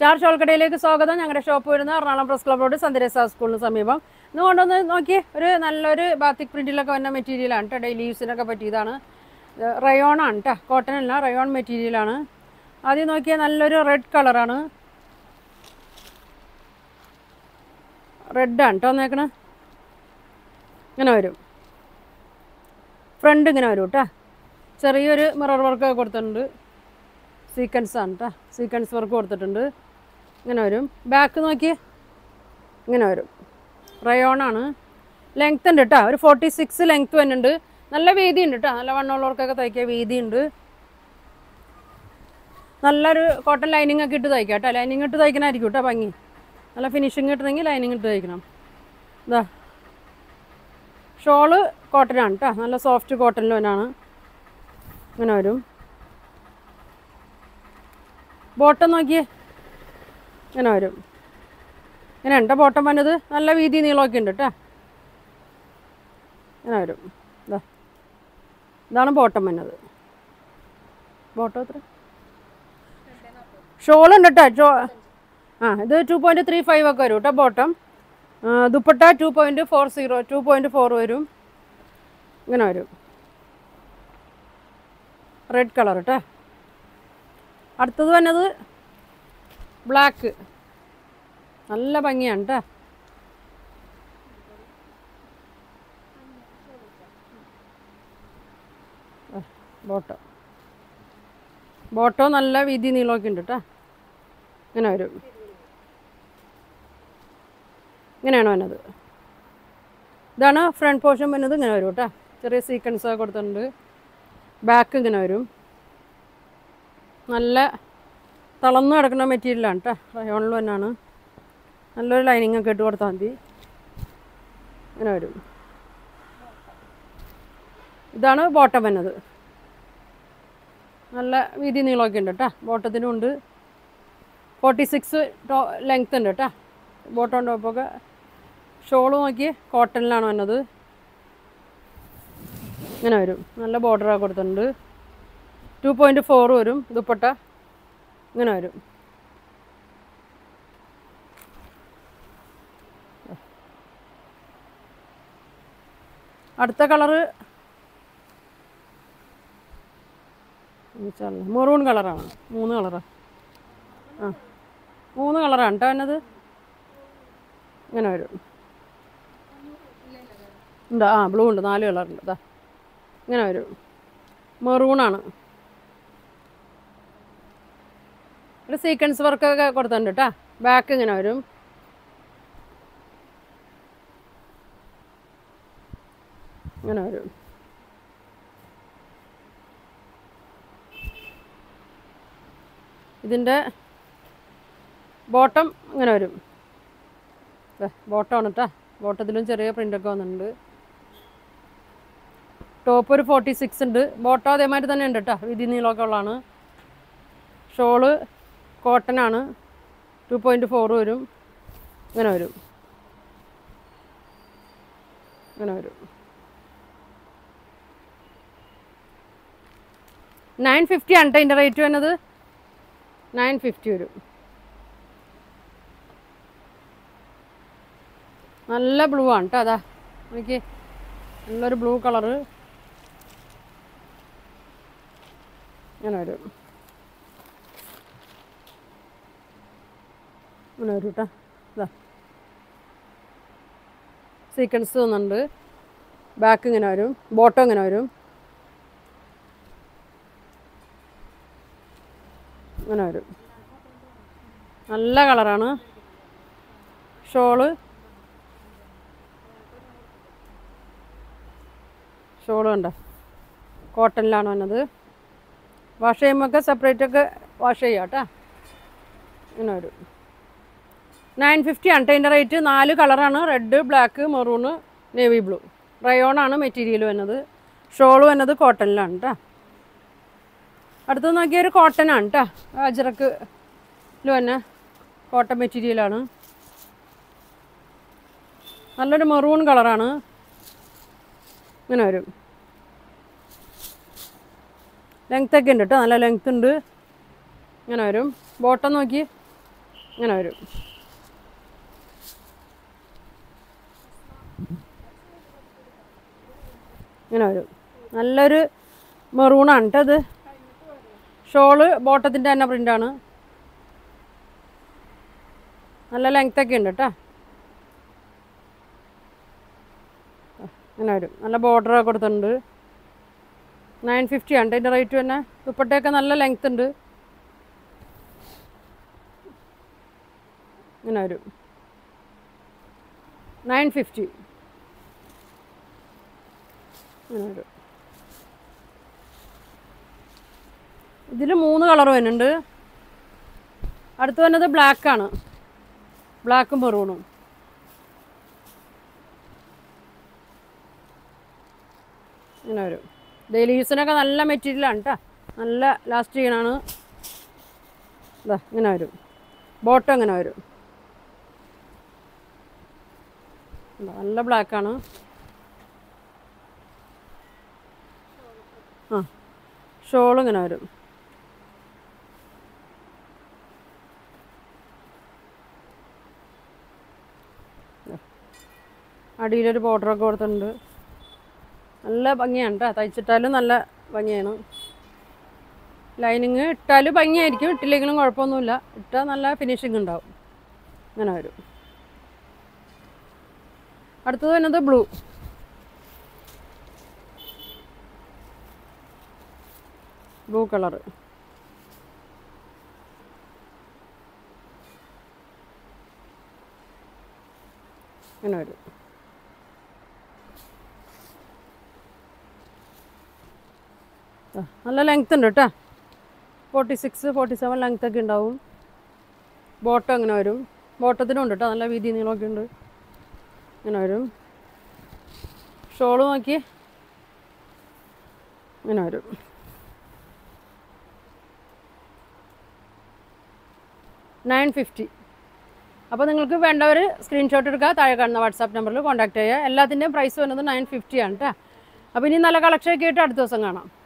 star ഷോൾക്കടയിലേക്ക് സ്വാഗതം ഞങ്ങളുടെ shop വരുന്ന എറണാകുളം പ്രസ് ക്ലബ് റോഡ് സന്ദരേസ സ്കൂളിന് സമീപം ഇന്ന് കൊണ്ടുവന്ന് നോക്കി ഒരു നല്ലൊരു ബാത്തിക് പ്രിന്റിലൊക്കെ വന്ന മെറ്റീരിയലാണ് കേട്ടോ ഡെയിലി യൂസിനൊക്കെ പറ്റിയതാണ് റയോൺ ആണ് കേട്ടോ കോട്ടൺ അല്ല റയോൺ മെറ്റീരിയലാണ് ആദ്യം നോക്കിയാൽ നല്ലൊരു റെഡ് കളറാണ് റെഡാണ് കേട്ടോ വന്നേക്കണേ ഇങ്ങനെ വരും ഫ്രണ്ട് ഇങ്ങനെ വരും കേട്ടോ ചെറിയൊരു മിറർ വർക്ക് കൊടുത്തിട്ടുണ്ട് സീക്വൻസ് ആണ് കേട്ടോ സീക്വൻസ് വർക്ക് കൊടുത്തിട്ടുണ്ട് ഇങ്ങനെ വരും ബാക്ക് നോക്കി ഇങ്ങനെ വരും റയോണാണ് ലെങ്ത് ഉണ്ട് കേട്ടോ ഒരു ഫോർട്ടി സിക്സ് ലെങ്ത് വരുന്നുണ്ട് നല്ല വീതി ഉണ്ട് കേട്ടോ നല്ല വണ്ണമുള്ളവർക്കൊക്കെ തയ്ക്കുക വീതി ഉണ്ട് നല്ലൊരു കോട്ടൺ ലൈനിങ് ഒക്കെ ഇട്ട് തയ്ക്കാം കേട്ടോ ലൈനിങ് ഇട്ട് തയ്ക്കണമായിരിക്കും കേട്ടോ ഭംഗി നല്ല ഫിനിഷിങ് കിട്ടണമെങ്കിൽ ലൈനിങ് ഇട്ട് തയ്ക്കണം ഇതാ ഷോള് കോട്ടനാണ് കേട്ടോ നല്ല സോഫ്റ്റ് കോട്ടണിൽ തന്നെയാണ് ഇങ്ങനെ വരും ബോട്ടം നോക്കിയേ ഇങ്ങനെ വരും ഇങ്ങനെ ഉണ്ട് ബോട്ടം വന്നത് നല്ല വീതി നീളമൊക്കെ ഉണ്ട് കേട്ടോ ഇങ്ങനെ വരും ഇതാ ഇതാണ് ബോട്ടം വന്നത് ബോട്ടം എത്ര ഷോളുണ്ട് കേട്ടോ ഷോ ആ ഇത് ടു പോയിൻറ്റ് ത്രീ ഫൈവ് ഒക്കെ വരും കേട്ടോ bottom dupatta two point four zero two point four വരും ഇങ്ങനെ വരും റെഡ് കളർ കേട്ടോ അടുത്തത് വന്നത് ബ്ലാക്ക് നല്ല ഭംഗിയാണ് കേട്ടോ ബോട്ടോ ബോട്ടോ നല്ല വീതി നീളമൊക്കെ ഉണ്ട് കേട്ടോ ഇങ്ങനെ വരും ഇങ്ങനെയാണ് വന്നത് ഇതാണ് ഫ്രണ്ട് പോർഷൻ വരുന്നത് ഇങ്ങനെ വരും കേട്ടോ ചെറിയ സീക്വൻസ് ഒക്കെ കൊടുത്തിട്ടുണ്ട് ബാക്ക് ഇങ്ങനെ വരും നല്ല തളർന്നു കിടക്കുന്ന മെറ്റീരിയലാണ് കേട്ടോ റയോണിൽ തന്നെയാണ് നല്ലൊരു ലൈനിങ് ഒക്കെ ഇട്ട് കൊടുത്താൽ മതി ഇങ്ങനെ വരും ഇതാണ് ബോട്ടം വന്നത് നല്ല വീതി നീളമൊക്കെ ഉണ്ട് കേട്ടോ ബോട്ടത്തിനും ഉണ്ട് ഫോർട്ടി സിക്സ് ടോ ലെങ്ത് ഉണ്ട് കേട്ടോ ബോട്ടം ടോപ്പൊക്കെ ഷോള് നോക്കി കോട്ടണിലാണ് വന്നത് ഇങ്ങനെ വരും നല്ല ബോർഡറൊക്കെ കൊടുത്തിട്ടുണ്ട് ടു പോയിൻറ്റ് ഫോർ വരും ദുപ്പട്ട ഇങ്ങനെ വരും അടുത്ത കളറ് മെറൂൺ കളറാണ് മൂന്ന് കളറാണ് ആ മൂന്ന് കളറാണ് കേട്ടോ എന്നത് ഇങ്ങനെ വരും ഉണ്ട് ആ ബ്ലൂ ഉണ്ട് നാല് കളറുണ്ട് ഇതാ ഇങ്ങനെ വരും മെറൂണാണ് ഒരു സീക്വൻസ് വർക്കൊക്കെ കൊടുത്തിട്ടുണ്ട് കേട്ടോ ബാക്ക് ഇങ്ങനെ വരും ഇങ്ങനെ വരും ഇതിൻ്റെ ബോട്ടം ഇങ്ങനെ വരും ബോട്ടമാണ് കേട്ടോ ബോട്ടത്തിലും ചെറിയ പ്രിൻ്റൊക്കെ വന്നിട്ടുണ്ട് ടോപ്പ് ഒരു ഫോർട്ടി സിക്സ് ഉണ്ട് ബോട്ടം അതേമാതിരി തന്നെ ഉണ്ട് കേട്ടോ വിധി നീളമൊക്കെ ഉള്ളതാണ് ഷോള് കോട്ടനാണ് ടു പോയിൻറ്റ് ഫോർ വരും ഇങ്ങനെ വരും ഇങ്ങനെ വരും നയൻ ഫിഫ്റ്റി ആണ് കേട്ടോ ഇതിൻ്റെ റേറ്റ് വരുന്നത് നയൻ ഫിഫ്റ്റി വരും നല്ല ബ്ലൂ ആണ് കേട്ടോ അതാ എനിക്ക് നല്ലൊരു ബ്ലൂ കളറ് ഇങ്ങനെ വരും ഇങ്ങനെ വരും കേട്ടോ ഇതാ സീക്വൻസ് വന്നുണ്ട് ബാക്ക് ഇങ്ങനെ വരും ബോട്ടം ഇങ്ങനെ വരും ഇങ്ങനെ വരും നല്ല കളറാണ് ഷോള് ഷോള് കണ്ട കോട്ടണിലാണ് വന്നത് വാഷ് ചെയ്യുമ്പോൾ സെപ്പറേറ്റ് ഒക്കെ വാഷ് ചെയ്യാം കേട്ടോ ഇങ്ങനെ വരും നയൻ ഫിഫ്റ്റി ആണ് കേട്ടോ ഇതിൻ്റെ റേറ്റ് നാല് കളറാണ് red black maroon navy blue റയോണാണ് മെറ്റീരിയൽ വന്നത് ഷോള് വന്നത് കോട്ടണിലാണ് കേട്ടോ അടുത്തത് നോക്കിയ ഒരു കോട്ടൺ ആണ് കേട്ടോ അജറക്ക് തന്നെ കോട്ടൺ മെറ്റീരിയലാണ് നല്ലൊരു മെറൂൺ കളറാണ് ഇങ്ങനെ വരും ലെങ്ത് ഒക്കെ ഉണ്ട് കേട്ടോ നല്ല ലെങ്ത് ഉണ്ട് ഇങ്ങനെ വരും ബോട്ടം നോക്കി ഇങ്ങനെ വരും ഇങ്ങനെ വരും നല്ലൊരു മെറൂണാണ് കേട്ടോ അത് ഷോള് ബോട്ടത്തിൻ്റെ തന്നെ പ്രിൻ്റാണ് നല്ല ലെങ്ത് ഒക്കെ ഉണ്ട് കേട്ടോ ഇങ്ങനെ വരും നല്ല ബോർഡർ കൊടുത്തിട്ടുണ്ട് നയൻ ഫിഫ്റ്റി ആണ് ഇതിൻ്റെ റേറ്റ് തന്നെ ദുപ്പട്ടയൊക്കെ നല്ല ലെങ്ത് ഉണ്ട് ഇങ്ങനെ വരും നയൻ ഫിഫ്റ്റി ഇങ്ങനെ വരും ഇതിൽ മൂന്ന് കളർ വരുന്നുണ്ട് അടുത്ത് വന്നത് ബ്ലാക്ക് ആണ് ബ്ലാക്കും മെറൂണും ഇങ്ങനെ വരും ഡെയിലി യൂസിനൊക്കെ നല്ല മെറ്റീരിയലാണ് കേട്ടോ നല്ല ലാസ്റ്റ് ചെയ്യണാണ് ഇതാ ഇങ്ങനെ വരും ബോട്ടം ഇങ്ങനെ വരും ഇതാ, നല്ല ബ്ലാക്കാണ് ആ ഷോൾ ഇങ്ങനെ വരും അടിയിലൊരു ബോർഡറൊക്കെ കൊടുത്തിട്ടുണ്ട് നല്ല ഭംഗിയാണ് കേട്ടോ തയ്ച്ചിട്ടാലും നല്ല ഭംഗിയാണ് ലൈനിങ് ഇട്ടാൽ ഭംഗിയായിരിക്കും ഇട്ടില്ലെങ്കിലും കുഴപ്പമൊന്നുമില്ല ഇട്ടാൽ നല്ല ഫിനിഷിങ് ഉണ്ടാവും അങ്ങനെ വരും അടുത്തത് വരുന്നത് ബ്ലൂ ബ്ലൂ കളറ് അങ്ങനെ വരും ആ, നല്ല ലെങ്ത് ഉണ്ട് കേട്ടോ forty six forty seven length ഒക്കെ ഉണ്ടാവും ബോട്ടം ഇങ്ങനെ വരും ബോട്ടത്തിനും ഉണ്ട് കേട്ടോ നല്ല വീതി നീളമൊക്കെ ഉണ്ട് ഇങ്ങനെ വരും ഷോള് നോക്കി ഇങ്ങനെ വരും നയൻ ഫിഫ്റ്റി അപ്പോൾ നിങ്ങൾക്ക് വേണ്ടവർ സ്ക്രീൻഷോട്ട് എടുക്കുക താഴെ കാണുന്ന വാട്സാപ്പ് നമ്പറിൽ കോൺടാക്ട് ചെയ്യുക എല്ലാത്തിൻ്റെയും പ്രൈസ് വരുന്നത് നയൻ ഫിഫ്റ്റി ആണ് കേട്ടോ അപ്പോൾ ഇനി നല്ല കളക്ഷൻ ഒക്കെ ആയിട്ട് അടുത്ത ദിവസം കാണാം